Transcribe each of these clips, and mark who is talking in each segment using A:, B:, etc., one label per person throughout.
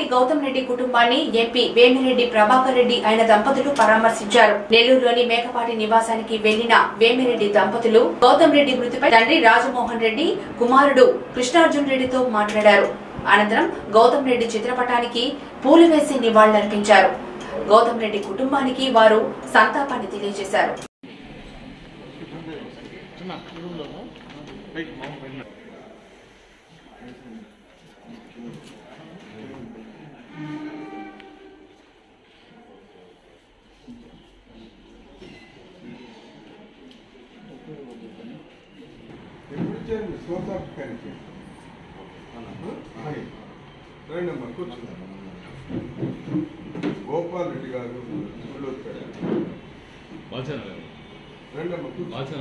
A: మేకపాటి గౌతమ్ రెడ్డి కుటుంబాన్ని ఎంపీ వేమిరెడ్డి ప్రభాకర్ రెడ్డి ఆయన దంపతులు పరామర్శించారు నెల్లూరులోని మేకపాటి నివాసానికి వెళ్లిన వేమిరెడ్డి దంపతులు గౌతమ్ రెడ్డి మృతిపై తండ్రి రాజమోహన్ రెడ్డి కుమారుడు కృష్ణార్జున్ రెడ్డితో మాట్లాడారు అనంతరం గౌతమ్ రెడ్డి చిత్రపటానికి పూలు వేసి నివాళులర్పించారు గౌతమ్ రెడ్డి కుటుంబానికి వారు సంతాపాన్ని తెలియజేశారు
B: ఎప్పుడు చేయండి సోసాఫ్ కలిసి రండి అమ్మా కూర్చుందాం గోపాల్ రెడ్డి గారు ఊళ్ళో వచ్చారు రండి అమ్మా కూర్చో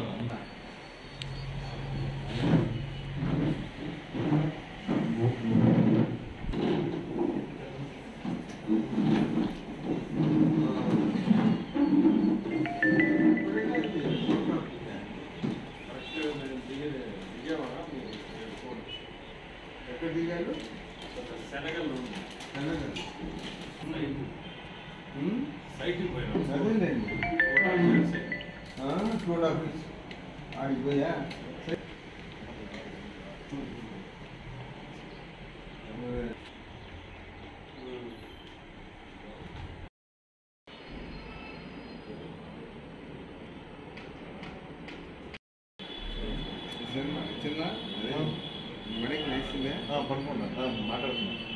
B: ఎక్కడ దిగారు శనగలు ఉమ్? అదేనండి ఆ, చూడ ఆఫీస్ ఆడిపోయా చిన్న చిన్న మెడకి వేసిందే
C: పడుకున్నా మాట్లాడుతున్నా